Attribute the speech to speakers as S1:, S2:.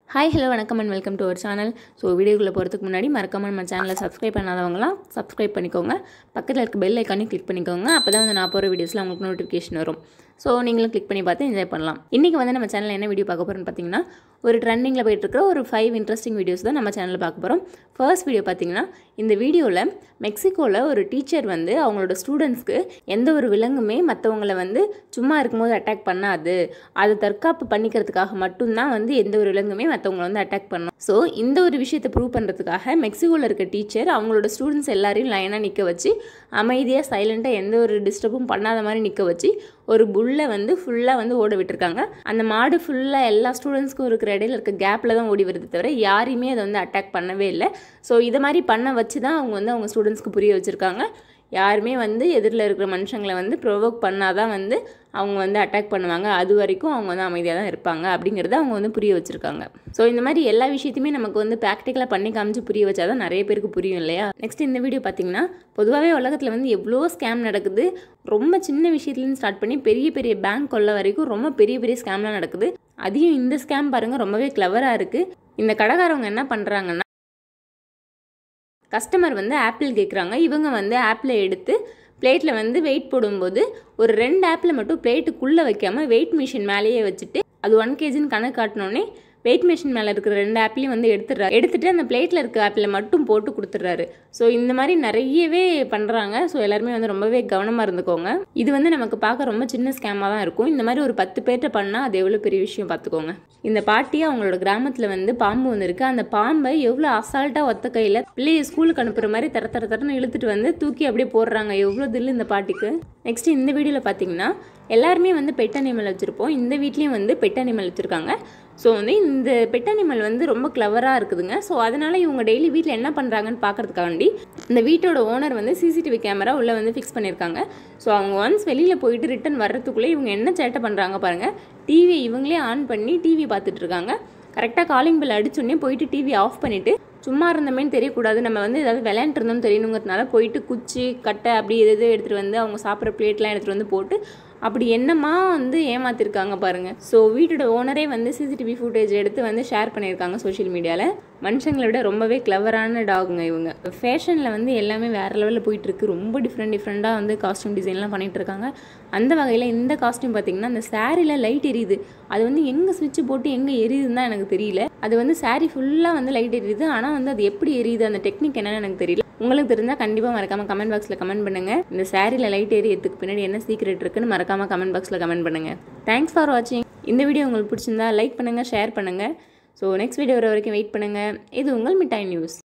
S1: hi hello வணக்கம் and welcome to our channel so வீடியோக்குள்ளே போகிறதுக்கு முன்னாடி மறக்காம நம்ம சேனலை சப்ஸ்கிரைப் பண்ணாதவங்களாம் சப்ஸ்கிரைப் பண்ணிக்கோங்க பக்கத்தில் இருக்க பெல் ஐக்கானையும் கிளிக் பண்ணிக்கோங்க அப்போ தான் வந்து நான் போகிற வீடியோஸில் உங்களுக்கு நோட்டிஃபிகேஷன் வரும் ஸோ நீங்களும் கிளிக் பண்ணி பார்த்து என்ஜாய் பண்ணலாம் இன்றைக்கி வந்து நம்ம சேனலில் என்ன வீடியோ பார்க்க போகிறோம்னு பார்த்தீங்கன்னா ஒரு ட்ரெண்டிங்கில் போயிட்டு இருக்கிற ஒரு ஃபைவ் இன்ட்ரெஸ்டிங் வீடியோஸ் தான் நம்ம சேனலில் பார்க்க போகிறோம் ஃபர்ஸ்ட் வீடியோ பார்த்தீங்கன்னா இந்த வீடியோவில் மெக்சிகோவில் ஒரு டீச்சர் வந்து அவங்களோட ஸ்டூடெண்ட்ஸ்க்கு எந்த ஒரு விலங்குமே மற்றவங்கள வந்து சும்மா இருக்கும்போது அட்டாக் பண்ணாது அது தற்காப்பு பண்ணிக்கிறதுக்காக மட்டும்தான் வந்து எந்த ஒரு விலங்குமே மற்றவங்கள வந்து அட்டாக் பண்ணும் ஸோ இந்த ஒரு விஷயத்தை ப்ரூவ் பண்ணுறதுக்காக மெக்சிகோவில் இருக்க டீச்சர் அவங்களோட ஸ்டூடெண்ட்ஸ் எல்லாரையும் லைனாக நிற்க வச்சு அமைதியாக சைலண்ட்டாக எந்த ஒரு டிஸ்டர்பும் பண்ணாத மாதிரி நிற்க வச்சு ஒரு புல்லை வந்து ஃபுல்லாக வந்து ஓட விட்டுருக்காங்க அந்த மாடு ஃபுல்லாக எல்லா ஸ்டூடெண்ட்ஸ்க்கும் இருக்கிற இடையில இருக்க கேப்பில் தான் ஓடி வருது தவிர யாரையுமே அதை வந்து அட்டாக் பண்ணவே இல்லை ஸோ இதை மாதிரி பண்ண வச்சு தான் அவங்க வந்து அவங்க ஸ்டூடெண்ட்ஸ்க்கு புரிய வச்சுருக்காங்க யாருமே வந்து எதிரில் இருக்கிற மனுஷங்களை வந்து ப்ரொவோக் பண்ணாதான் வந்து அவங்க வந்து அட்டாக் பண்ணுவாங்க அது வரைக்கும் அவங்க வந்து அமைதியாக தான் இருப்பாங்க அப்படிங்கிறத அவங்க வந்து புரிய வச்சுருக்காங்க ஸோ இந்த மாதிரி எல்லா விஷயத்தையுமே நமக்கு வந்து ப்ராக்டிக்கலாக பண்ணி காமிச்சு புரிய வச்சா தான் நிறைய பேருக்கு புரியும் இல்லையா நெக்ஸ்ட் இந்த வீடியோ பார்த்தீங்கன்னா பொதுவாகவே உலகத்தில் வந்து எவ்வளோ ஸ்கேம் நடக்குது ரொம்ப சின்ன விஷயத்துலேருந்து ஸ்டார்ட் பண்ணி பெரிய பெரிய பேங்க் கொள்ள வரைக்கும் ரொம்ப பெரிய பெரிய ஸ்கேம்லாம் நடக்குது அதையும் இந்த ஸ்கேம் பாருங்கள் ரொம்பவே கிளவராக இருக்குது இந்த கடைக்காரவங்க என்ன பண்ணுறாங்கன்னா கஸ்டமர் வந்து ஆப்பிள் கேட்குறாங்க இவங்க வந்து ஆப்பிளை எடுத்து பிளேட்டில் வந்து வெயிட் போடும்போது ஒரு ரெண்டு ஆப்பில் மட்டும் பிளேட்டுக்குள்ளே வைக்காமல் வெயிட் மிஷின் மேலேயே வச்சுட்டு அது ஒன் கேஜின்னு கணக்கு காட்டினோடனே வெயிட் மிஷின் மேலே இருக்கிற ரெண்டு ஆப்பிளையும் வந்து எடுத்துடுறாரு எடுத்துகிட்டு அந்த பிளேட்டில் இருக்க ஆப்பிளை மட்டும் போட்டு கொடுத்துட்றாரு ஸோ இந்த மாதிரி நிறையவே பண்ணுறாங்க ஸோ எல்லாருமே வந்து ரொம்பவே கவனமாக இருந்துக்கோங்க இது வந்து நமக்கு பார்க்க ரொம்ப சின்ன ஸ்கேமாக தான் இருக்கும் இந்த மாதிரி ஒரு பத்து பேர்கிட்ட பண்ணால் அது எவ்வளோ பெரிய விஷயம் பார்த்துக்கோங்க இந்த பாட்டி அவங்களோட கிராமத்தில் வந்து பாம்பு வந்திருக்கு அந்த பாம்பை எவ்வளோ அசால்ட்டாக ஒத்த கையில் பிள்ளைய ஸ்கூலுக்கு அனுப்புகிற மாதிரி தர தர தரன்னு இழுத்துட்டு வந்து தூக்கி அப்படியே போடுறாங்க எவ்வளோ தில்லு இந்த பாட்டிக்கு நெக்ஸ்ட் இந்த வீடியோவில் பார்த்தீங்கன்னா எல்லாருமே வந்து பெட் அனிமல் வச்சுருப்போம் இந்த வீட்லேயும் வந்து பெட் அனிமல் வச்சுருக்காங்க ஸோ வந்து இந்த பெட் அனிமல் வந்து ரொம்ப கிளவராக இருக்குதுங்க ஸோ அதனால் இவங்க டெய்லி வீட்டில் என்ன பண்ணுறாங்கன்னு பார்க்குறதுக்காண்டி இந்த வீட்டோட ஓனர் வந்து சிசிடிவி கேமரா உள்ளே வந்து ஃபிக்ஸ் பண்ணியிருக்காங்க ஸோ அவங்க ஒன்ஸ் வெளியில் போயிட்டு ரிட்டன் வர்றதுக்குள்ளே இவங்க என்ன சேட்டை பண்ணுறாங்க பாருங்கள் டிவியை இவங்களே ஆன் பண்ணி டிவி பார்த்துட்டு இருக்காங்க கரெக்டாக காலிங் பில் அடிச்சோடனே போயிட்டு டிவி ஆஃப் பண்ணிவிட்டு சும்மா இருந்தமேன்னு தெரியக்கூடாது நம்ம வந்து ஏதாவது விளையாண்டு இருந்தோம்னு தெரியணுங்கிறதுனால போயிட்டு குச்சி கட்டை அப்படி எது எது எடுத்துகிட்டு வந்து அவங்க சாப்பிட்ற பிளேட்லாம் எடுத்துகிட்டு வந்து போட்டு அப்படி என்னமா வந்து ஏமாத்திருக்காங்க பாருங்கள் ஸோ வீட்டோட ஓனரே வந்து சிசிடிவி ஃபுட்டேஜ் எடுத்து வந்து ஷேர் பண்ணியிருக்காங்க சோஷியல் மீடியாவில் மனுஷங்களை விட ரொம்பவே கிளவரான டாகுங்க இவங்க ஃபேஷனில் வந்து எல்லாமே வேறு லெவலில் போயிட்டுருக்கு ரொம்ப டிஃப்ரெண்ட் டிஃப்ரெண்ட்டாக வந்து காஸ்டியூம் டிசைன்லாம் பண்ணிகிட்டு இருக்காங்க அந்த வகையில் இந்த காஸ்டியூம் பார்த்திங்கன்னா அந்த சாரியில் லைட் எரியுது அது வந்து எங்கே சுவிட்ச் போட்டு எங்கே எரியுதுன்னு தான் எனக்கு தெரியல அது வந்து சாரீ ஃபுல்லாக வந்து லைட் எரியுது ஆனால் வந்து அது எப்படி எரியுது அந்த டெக்னிக் என்னன்னு எனக்கு தெரியல உங்களுக்கு தெரிஞ்சால் கண்டிப்பாக மறக்காமல் கமெண்ட் பாக்ஸில் கமெண்ட் பண்ணுங்கள் இந்த சாரியில் லைட் எரியத்துக்கு பின்னாடி என்ன சீக்ரெட் இருக்குன்னு மறக்காமல் கமெண்ட் பாக்ஸில் கமெண்ட் பண்ணுங்கள் தேங்க்ஸ் ஃபார் வாட்சிங் இந்த வீடியோ உங்களுக்கு பிடிச்சிருந்தா லைக் பண்ணுங்கள் ஷேர் பண்ணுங்கள் ஸோ நெக்ஸ்ட் வீடியோ வர வரைக்கும் வெயிட் பண்ணுங்கள் இது உங்கள் மிட்டாய் நியூஸ்